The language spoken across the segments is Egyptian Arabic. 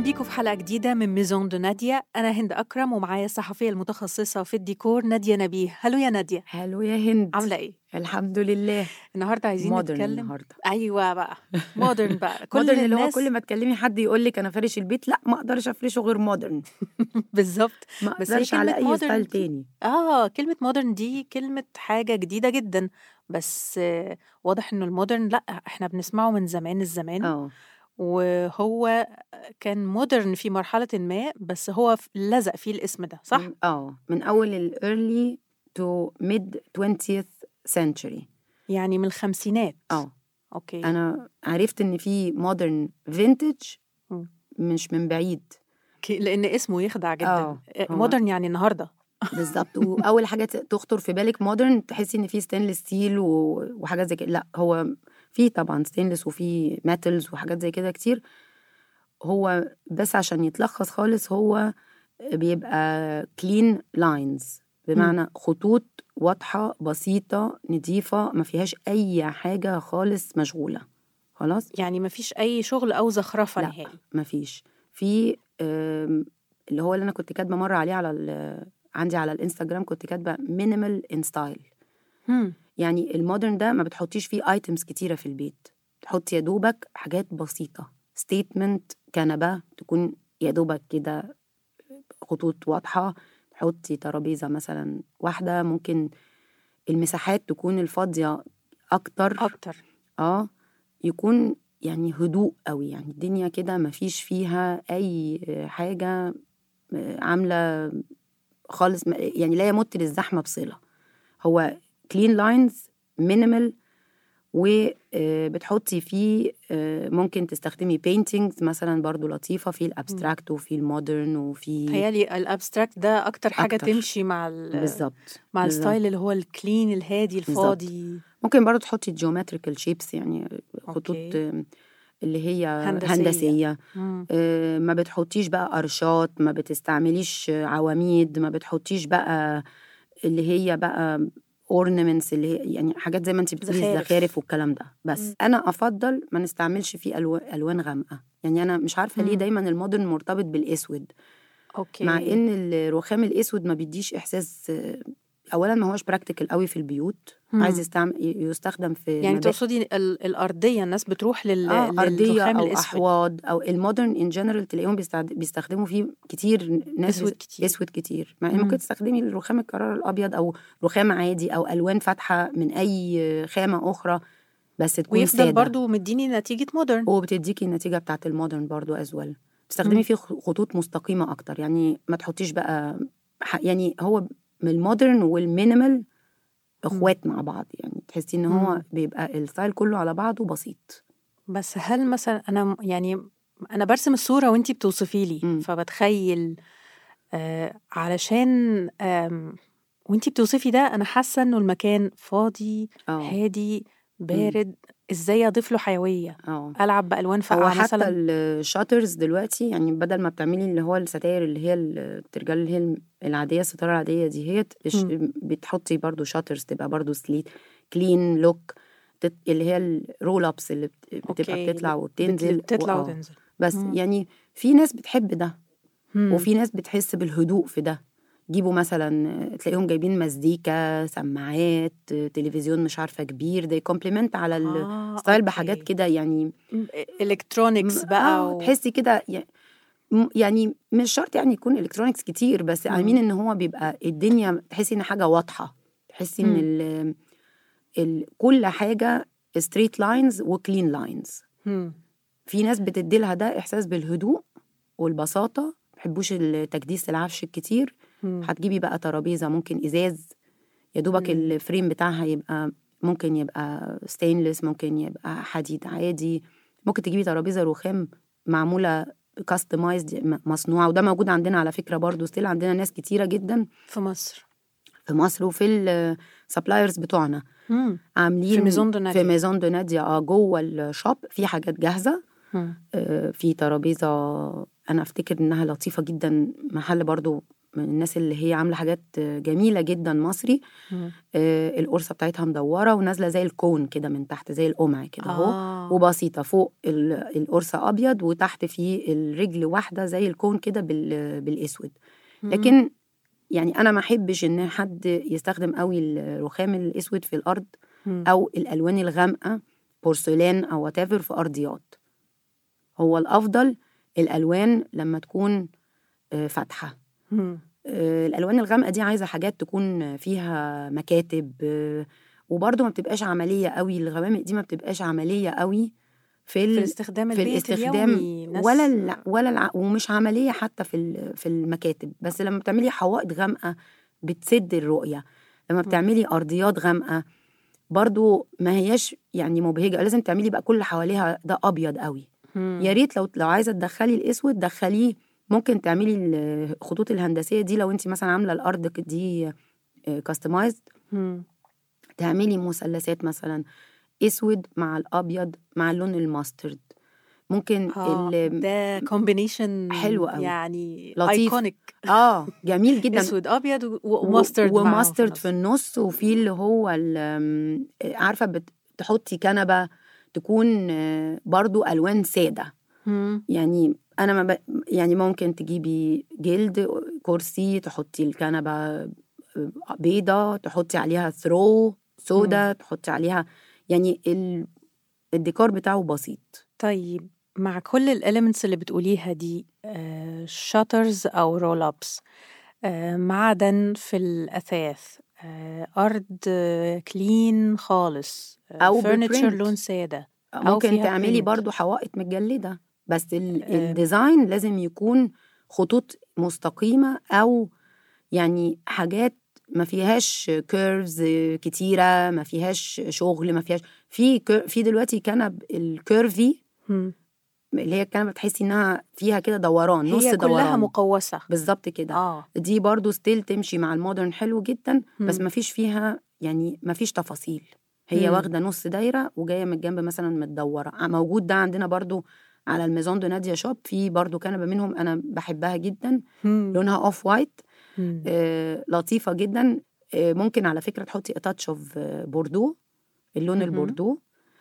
بيكم في حلقة جديدة من ميزون دو نادية أنا هند أكرم ومعايا الصحفية المتخصصة في الديكور نادية نبيه هلو يا نادية حلو يا هند عاملة إيه؟ الحمد لله النهاردة عايزين مودرن نتكلم النهارده أيوة بقى مودرن بقى كل مودرن اللي هو الناس كل ما تكلمي حد يقول لك انا فارش البيت لا ما اقدرش افرشه غير مودرن بالظبط ما بس هي اقدرش على كلمة اي modern ستايل دي- تاني آه كلمة مودرن دي كلمة حاجة جديدة جدا بس آه، واضح إنه المودرن لأ إحنا بنسمعه من زمان الزمان اه وهو كان مودرن في مرحلة ما بس هو ف- لزق فيه الاسم ده صح؟ من- اه من اول الايرلي تو ميد 20th century يعني من الخمسينات اه أوكي انا عرفت ان في مودرن فينتج مم. مش من بعيد أوكي، لأن اسمه يخدع جدا آه، هو- مودرن يعني النهاردة بالظبط واول حاجه ت- تخطر في بالك مودرن تحسي ان في ستينلس ستيل و- وحاجات زي كده لا هو في طبعا ستينلس وفي ميتالز وحاجات زي كده كتير هو بس عشان يتلخص خالص هو بيبقى كلين لاينز بمعنى خطوط واضحه بسيطه نظيفه ما فيهاش اي حاجه خالص مشغوله خلاص يعني ما فيش أي شغل أو زخرفة لا. نهائي مفيش في آم، اللي هو اللي انا كنت كاتبه مره عليه على ال- عندي على الانستجرام كنت كاتبه مينيمال ان ستايل هم. يعني المودرن ده ما بتحطيش فيه ايتمز كتيره في البيت تحطي يا دوبك حاجات بسيطه ستيتمنت كنبه تكون يا دوبك كده خطوط واضحه تحطي ترابيزه مثلا واحده ممكن المساحات تكون الفاضيه اكتر أكتر اه يكون يعني هدوء قوي يعني الدنيا كده ما فيش فيها اي حاجه عامله خالص يعني لا يمت للزحمه بصله هو كلين لاينز مينيمال وبتحطي فيه آه، ممكن تستخدمي بينتينجز مثلا برضو لطيفه في الابستراكت وفي المودرن وفي تهيألي الابستراكت ده أكتر حاجة أكتر. تمشي مع ال بالظبط مع بالظبط. الستايل اللي هو الكلين الهادي الفاضي ممكن برضو تحطي جيومتريكال شيبس يعني خطوط أوكي. آه، اللي هي هندسية. هندسيه, هندسية. مم. آه، ما بتحطيش بقى قرشات ما بتستعمليش عواميد ما بتحطيش بقى اللي هي بقى اورنمنتس اللي هي يعني حاجات زي ما انت بتقولي زخارف. الزخارف والكلام ده بس مم. انا افضل ما نستعملش فيه ألو- الوان غامقه يعني انا مش عارفه ليه مم. دايما المودرن مرتبط بالاسود أوكي مع ان الرخام الاسود ما بيديش احساس آه، اولا ما هوش براكتيكال قوي في البيوت مم. عايز يستعمل يستخدم في يعني مبا- تقصدي ال- الأرضية الناس بتروح لل اه ارضيه للرخام او الأسود احواض او المودرن ان جنرال تلاقيهم بيستعد- بيستخدموا فيه كتير ناس أسود كتير. اسود كتير مع ان مم. ممكن تستخدمي الرخام الكرار الابيض او رخام عادي او الوان فاتحه من اي خامه اخرى بس تكون ويفضل ساده برضو مديني نتيجة مودرن وبتديكي النتيجه بتاعت المودرن برضو ازول مم. تستخدمي فيه خ- خطوط مستقيمه اكتر يعني ما تحطيش بقى ح- يعني هو من المودرن والمينيمال اخوات مع بعض يعني تحسي ان هو مم. بيبقى الستايل كله على بعضه بسيط بس هل مثلا أنا م- يعني أنا برسم الصورة وأنتي بتوصفي لي مم. فبتخيل آه علشان آم وأنتي بتوصفي ده أنا حاسة إنه المكان فاضي اه هادي بارد إزاي أضيف له حيوية اه ألعب بألوان هو فاقعة حتى مثلا الشاترز دلوقتي يعني بدل ما بتعملي اللي هو الستاير اللي هي الترجال اللي هي العاديه الستاره العاديه دي هي تش- مم. بتحطي برضو شاترز تبقى برضو سليت كلين لوك اللي هي الرول ابس اللي بت- بتبقى أوكي بتطلع بت- وبتنزل بتطلع وآه. وتنزل بس مم. يعني في ناس بتحب ده مم. وفي ناس بتحس بالهدوء في ده جيبوا مثلا تلاقيهم جايبين مزيكا سماعات تلفزيون مش عارفه كبير ده كومبلمنت على آه الستايل بحاجات أوكي كده يعني الكترونكس م- بقى اه و... تحسي كده يعني م- يعني مش شرط يعني يكون الكترونكس كتير بس مم. عاملين ان هو بيبقى الدنيا تحسي ان حاجه واضحه تحسي ان مم. ال ال كل حاجه ستريت لاينز وكلين لاينز مم. في ناس بتدي لها ده احساس بالهدوء والبساطه ما بيحبوش التكديس العفش الكتير مم. هتجيبي بقى ترابيزه ممكن ازاز يا دوبك مم. الفريم بتاعها يبقى ممكن يبقى ستينلس ممكن يبقى حديد عادي ممكن تجيبي ترابيزه رخام معموله كاستمايزد مصنوعه وده موجود عندنا على فكره برضو ستيل عندنا ناس كتيره جدا في مصر في مصر وفي السبلايرز بتوعنا مم. عاملين في ميزون دو نادية. في ميزون دو نادية اه جوه الشوب في حاجات جاهزه مم. آه، في ترابيزه انا افتكر انها لطيفه جدا محل برضو من الناس اللي هي عامله حاجات جميله جدا مصري مم. آه، القرصه بتاعتها مدوره ونازله زي الكون كده من تحت زي القمع كده اهو آه. وبسيطه فوق ال- القرصه ابيض وتحت فيه الرجل واحده زي الكون كده بال- بالاسود مم. لكن يعني انا ما احبش ان حد يستخدم قوي الرخام الاسود في الارض مم. او الالوان الغامقه بورسلان او whatever في ارضيات هو الافضل الالوان لما تكون آه، فاتحه مم. آه، الالوان الغامقه دي عايزه حاجات تكون فيها مكاتب آه، وبرضه ما بتبقاش عمليه قوي الغوامق دي ما بتبقاش عمليه قوي في, في ال... الاستخدام في البيت الاستخدام اليومي ناس- ولا الع... ولا الع... ومش عمليه حتى في ال- في المكاتب بس لما بتعملي حوائط غامقه بتسد الرؤيه لما بتعملي ارضيات غامقه برضو ما هياش يعني مبهجه لازم تعملي بقى كل اللي حواليها ده ابيض قوي مم. يا ريت لو لو عايزه تدخلي الاسود دخليه ممكن تعملي الخطوط الهندسيه دي لو انت مثلا عامله الارض ك- دي كاستمايزد مم. تعملي مثلثات مثلا اسود مع الابيض مع اللون الماسترد ممكن آه، ال- ده كومبينيشن حلو أوي. يعني لطيف. ايكونيك اه جميل جدا اسود ابيض و- و- وماسترد معاهم وماسترد في النص. النص وفي اللي هو ال- آم، عارفه بت- تحطي كنبه تكون آه، برضو الوان ساده مم. يعني انا ما ب... يعني ممكن تجيبي جلد كرسي تحطي الكنبه بيضه تحطي عليها ثرو سودا تحطي عليها يعني ال... الديكور بتاعه بسيط طيب مع كل الاليمنتس اللي بتقوليها دي شاترز او رول ابس معدن في الاثاث آه، ارض كلين خالص أو فرنتشر ببرنت. لون ساده أو ممكن فيها تعملي print. برضو حوائط متجلده بس ال... آه. الديزاين لازم يكون خطوط مستقيمه او يعني حاجات ما فيهاش كيرفز كتيره ما فيهاش شغل ما فيهاش في كير... في دلوقتي كنب الكيرفي مم. اللي هي الكنبه بتحسي انها فيها كده دوران نص هي دوران كلها مقوسه بالظبط كده اه دي برضو ستيل تمشي مع المودرن حلو جدا بس مم. ما فيش فيها يعني ما فيش تفاصيل هي مم. واخده نص دايره وجايه من الجنب مثلا متدوره ع- موجود ده عندنا برضو على الميزون دو ناديا شوب في برضو كنبه منهم انا بحبها جدا مم. لونها اوف وايت مم. آه لطيفه جدا آه ممكن على فكره تحطي تاتش اوف بوردو اللون مهم. البوردو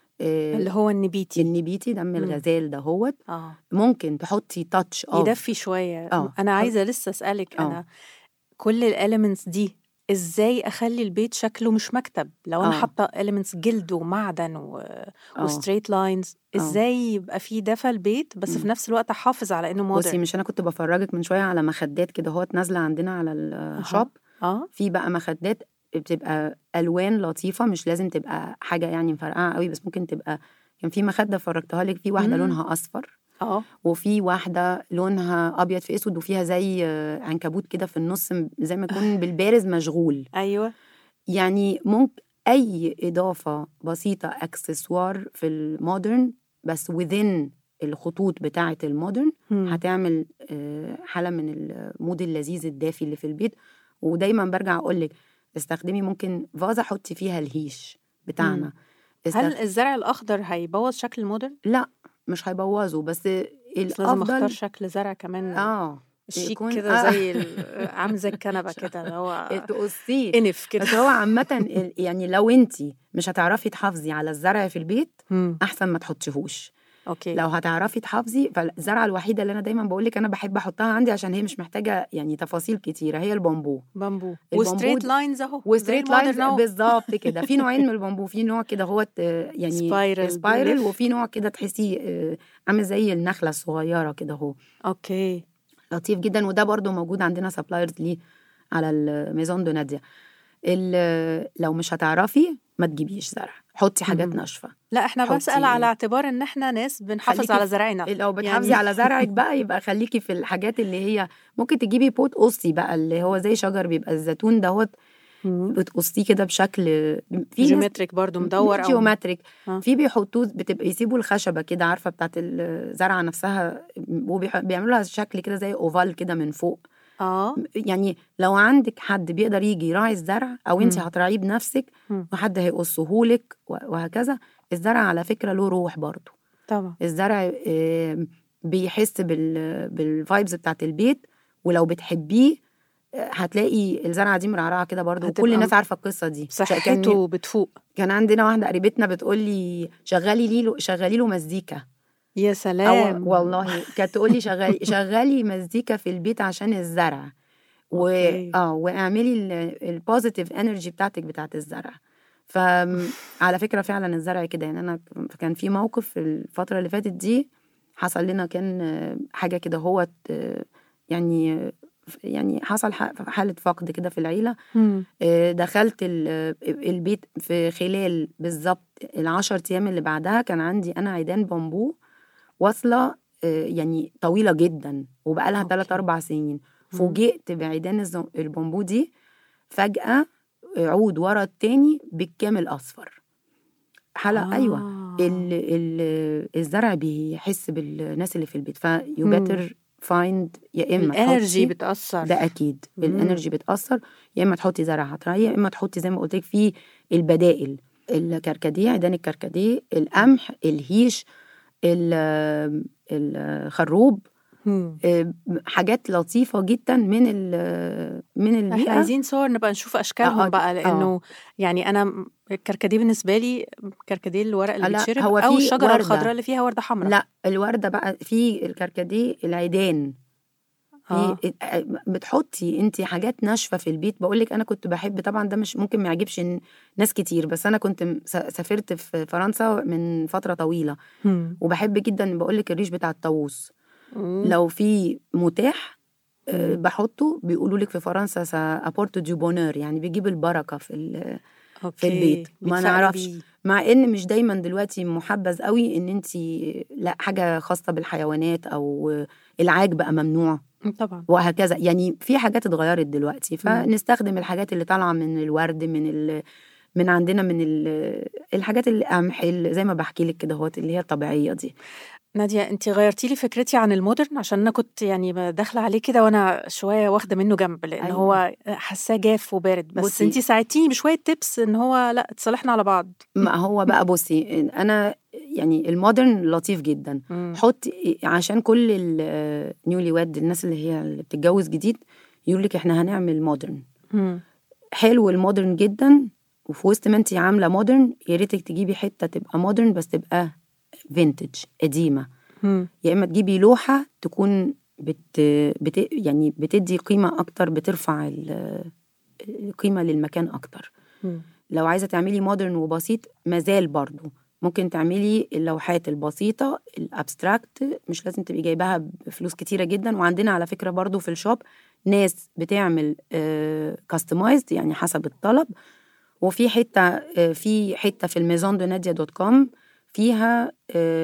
آه اللي هو النبيتي النبيتي دم مم. الغزال دهوت اه ممكن تحطي تاتش اوف يدفي شويه آه. انا عايزه لسه اسالك آه. انا كل الاليمنتس دي ازاي اخلي البيت شكله مش مكتب لو انا آه. حاطه اليمنتس جلد ومعدن و... آه. وستريت لاينز ازاي يبقى في دفى البيت بس في مم. نفس الوقت احافظ على انه بصي مودرن مش انا كنت بفرجك من شويه على مخدات كده هوت نازله عندنا على الشوب اه في بقى مخدات بتبقى الوان لطيفه مش لازم تبقى حاجه يعني مفرقعه قوي بس ممكن تبقى كان في مخده فرجتها لك في واحده مم. لونها اصفر اه وفي واحده لونها ابيض في اسود وفيها زي آه، عنكبوت كده في النص م- زي ما يكون بالبارز مشغول ايوه يعني ممكن اي اضافه بسيطه اكسسوار في المودرن بس within الخطوط بتاعه المودرن مم. هتعمل آه، حاله من المود اللذيذ الدافي اللي في البيت ودايما برجع اقول لك استخدمي ممكن فازه حطي فيها الهيش بتاعنا مم. استخ... هل الزرع الاخضر هيبوظ شكل المودرن لا مش هيبوظوا بس بس لازم اختار الافضل شكل زرع كمان اه شيك يكون- كده آه. زي ال- عامل زي الكنبه كده اللي هو تقصيه انف كده بس هو عامة ال- يعني لو انت مش هتعرفي تحافظي على الزرع في البيت مم. احسن ما تحطيهوش اوكي لو هتعرفي تحافظي فالزرعه الوحيده اللي انا دايما بقول لك انا بحب احطها عندي عشان هي مش محتاجه يعني تفاصيل كتيره هي البامبو بامبو البامبو وستريت د- لاينز اهو وستريت زي لاينز المودرن أهو. بالظبط كده في نوعين من البامبو في نوع كده هو يعني سبايرال سبايرال بيلف. وفي نوع كده تحسيه آه، عامل زي النخله الصغيره كده هو اوكي لطيف جدا وده برضو موجود عندنا سبلايرز ليه على الميزون دو ناديا ال- لو مش هتعرفي ما تجيبيش زرع حطي حاجات مهم. ناشفه لا احنا حطي- بسأل على اعتبار ان احنا ناس بنحافظ خليكي على في- زرعنا لو بتحافظي يعني- على زرعك بقى يبقى خليكي في الحاجات اللي هي ممكن تجيبي بوت قصي بقى اللي هو زي شجر بيبقى الزيتون دوت بتقصيه كده بشكل في ناس جيومتريك برضو مدور او جيومتريك آه. في بيحطوه بتبقى يسيبوا الخشبه كده عارفه بتاعت الزرعه نفسها وبيعملوا لها شكل كده زي اوفال كده من فوق اه يعني لو عندك حد بيقدر يجي يراعي الزرع او انت مم. هتراعيه بنفسك مم. وحد هيقصهولك و- وهكذا الزرع على فكره له روح برضه طبعا الزرع آم، بيحس بال بالفايبز بتاعت البيت ولو بتحبيه هتلاقي الزرعه دي مرعرعه كده برضو هتبقى وكل الناس عارفه القصه دي كان صحته بتفوق كان عندنا واحده قريبتنا بتقول لي شغلي له شغلي له مزيكا يا أو سلام والله كانت تقول لي شغلي شغلي مزيكا في البيت عشان الزرع و أوكي. اه واعملي البوزيتيف انرجي بتاعتك بتاعت الزرع فعلى فكره فعلا الزرع كده يعني انا كان في موقف في الفتره اللي فاتت دي حصل لنا كان آه، حاجه كده هو يعني يعني حصل ح- حاله فقد كده في العيله مم. آه، دخلت ال- البيت في خلال بالظبط العشر ايام اللي بعدها كان عندي انا عيدان بامبو واصله آه، يعني طويله جدا وبقالها أوكي. 3 4 سنين فوجئت بعيدان الز- البامبو دي فجاه عود ورا التاني بالكامل اصفر حلقه آه. ايوه آه. ال ال الزرع بيحس بالناس اللي في البيت فيو مم. بيتر فايند يا اما الانرجي تحطي- بتأثر ده اكيد مم. الانرجي بتاثر يا اما تحطي زرع طبيعي يا اما تحطي زي ما قلت لك في البدائل الكركديه عيدان الكركديه القمح الهيش ال- الخروب مم. آه، حاجات لطيفه جدا من ال- من احنا البيئه عايزين صور نبقى نشوف اشكالهم آه، بقى لانه يعني انا م- الكركديه بالنسبه لي كركديه الورق اللي لا، بيتشرب هو او في الشجره وردة. الخضراء اللي فيها ورده حمراء لا الورده بقى في الكركديه العيدان آه. في بتحطي انت حاجات ناشفه في البيت بقول لك انا كنت بحب طبعا ده مش ممكن ما يعجبش ن- ناس كتير بس انا كنت م- س- سافرت في فرنسا من فتره طويله مم. وبحب جدا بقول لك الريش بتاع الطاووس مم. لو في متاح آه، مم. بحطه بيقولوا لك في فرنسا ابورت دو بونور يعني بيجيب البركه في ال- اوكي البيت. ما بيتفائلوا نعرفش. بيه. مع ان مش دايما دلوقتي محبذ قوي ان انت لا حاجه خاصه بالحيوانات او العاج بقى ممنوع مم، طبعا وهكذا يعني في حاجات اتغيرت دلوقتي فنستخدم الحاجات اللي طالعه من الورد من ال من عندنا من ال الحاجات القمح اللي زي ما بحكي لك كده هوت اللي هي الطبيعيه دي نادية انت غيرتي لي فكرتي عن المودرن عشان انا كنت يعني داخله عليه كده وانا شويه واخده منه جنب لان أيوة. هو حاساه جاف وبارد بس بصي. انت ساعدتيني بشويه تيبس ان هو لا اتصالحنا على بعض ما هو بقى بصي انا يعني المودرن لطيف جدا مم. حطي عشان كل النيولي واد الناس اللي هي اللي بتتجوز جديد يقول لك احنا هنعمل مودرن مم. حلو المودرن جدا وفي وسط ما انت عامله مودرن يا ريتك تجيبي حته تبقى مودرن بس تبقى فينتج قديمه مم. يا اما تجيبي لوحه تكون بت, بت يعني بتدي قيمه اكتر بترفع ال- القيمه للمكان اكتر مم. لو عايزه تعملي مودرن وبسيط مازال برضو ممكن تعملي اللوحات البسيطه الابستراكت مش لازم تبقي جايباها بفلوس كتيره جدا وعندنا على فكره برضو في الشوب ناس بتعمل كاستمايزد يعني حسب الطلب وفي حته آه، في حته في الميزون دو ناديا دوت كوم فيها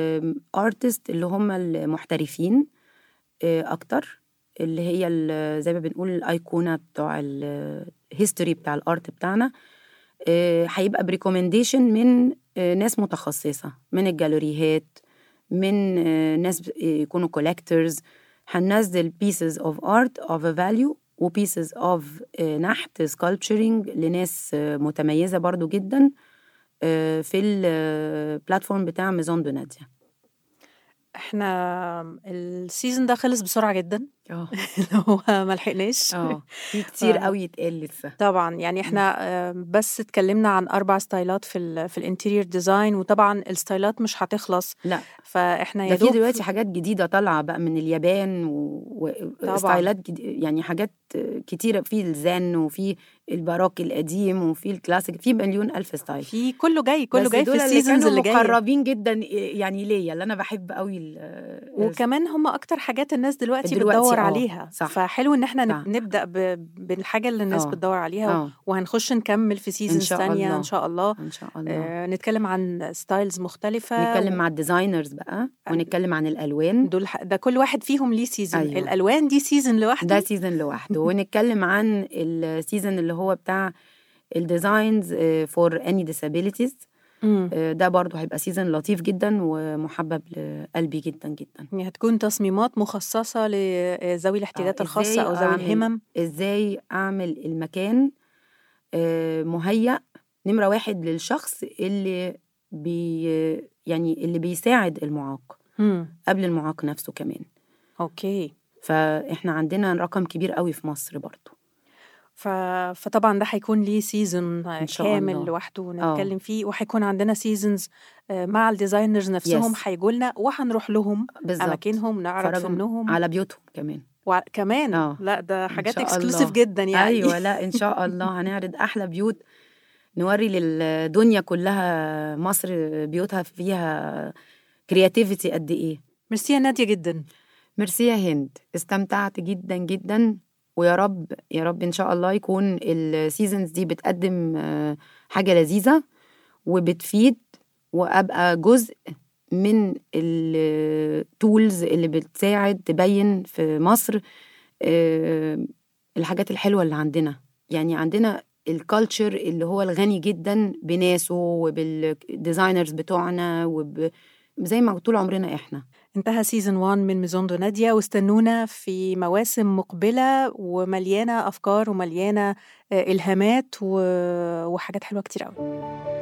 ارتست اللي هم المحترفين آه، اكتر اللي هي ال- زي ما بنقول الايقونه بتوع الهيستوري بتاع الارت بتاعنا آه، هيبقى بريكومنديشن من آه، ناس متخصصه من الجاليريهات من آه، ناس ب- يكونوا كولكتورز هننزل pieces of art of a value و pieces of آه، نحت sculpturing لناس آه، متميزة برضو جدا آه، في البلاتفورم بتاع ميزون دو ناديا احنا السيزون ده خلص بسرعه جدا اه اللي هو ما لحقناش اه في كتير ف- قوي يتقال لسه طبعا يعني احنا آه، بس اتكلمنا عن اربع ستايلات في ال في الانتيريور ديزاين وطبعا الستايلات مش هتخلص لا فاحنا يا ده في دوب دلوقتي حاجات جديدة طالعة بقى من اليابان طبعاً. وستايلات جديد يعني حاجات كتيرة في الزن وفي الباروك القديم وفي الكلاسيك في مليون ألف ستايل في كله جاي كله بس جاي في دول السيزونز اللي كانوا جايه مقربين جدا يعني ليا اللي انا بحب قوي ال- وكمان هم اكتر حاجات الناس دلوقتي, دلوقتي بتدور آه، عليها صح. فحلو ان احنا صح. نب- نبدا ب- بالحاجه اللي الناس آه. بتدور عليها اه وهنخش نكمل في سيزونز شاء تانية الله. ان شاء الله ان شاء الله آه نتكلم عن ستايلز مختلفه نتكلم مع الديزاينرز بقى ونتكلم عن الالوان دول ح- ده كل واحد فيهم ليه سيزون أيوة. الالوان دي سيزون لوحده ده سيزون لوحده ونتكلم عن السيزون اللي هو بتاع الديزاينز فور اني disabilities مم. آه، ده برضو هيبقى سيزون لطيف جدا ومحبب لقلبي جدا جدا يعني هتكون تصميمات مخصصه لذوي الاحتياجات آه، الخاصه إزاي او ذوي أعمل الهمم ازاي اعمل المكان آه، مهيأ نمرة واحد للشخص اللي بي يعني اللي بيساعد المعاق مم. قبل المعاق نفسه كمان اوكي فاحنا عندنا رقم كبير قوي في مصر برضو ف... فطبعا ده هيكون ليه سيزون إن شاء كامل الله. لوحده آه. نتكلم فيه وهيكون عندنا سيزونز مع الديزاينرز نفسهم Yes. هيجوا لنا وهنروح لهم بالظبط اماكنهم نعرض فرجهم فنهم على بيوتهم كمان وكمان آه. لا ده حاجات شاء اكسكلوسيف الله. جدا يعني ايوه لا ان شاء الله هنعرض احلى بيوت نوري للدنيا كلها مصر بيوتها فيها كرياتيفيتي قد ايه ميرسي يا ناديه جدا ميرسي يا هند استمتعت جدا جدا ويا رب يا رب ان شاء الله يكون السيزونز دي بتقدم آه، حاجه لذيذه وبتفيد وابقى جزء من التولز اللي بتساعد تبين في مصر آه، الحاجات الحلوه اللي عندنا يعني عندنا الكالتشر اللي هو الغني جدا بناسه وبالديزاينرز بتوعنا وب زي ما طول عمرنا احنا انتهى سيزون 1 من ميزون دو نادية واستنونا في مواسم مقبلة ومليانة أفكار ومليانة آه، إلهامات و- وحاجات حلوة كتير قوي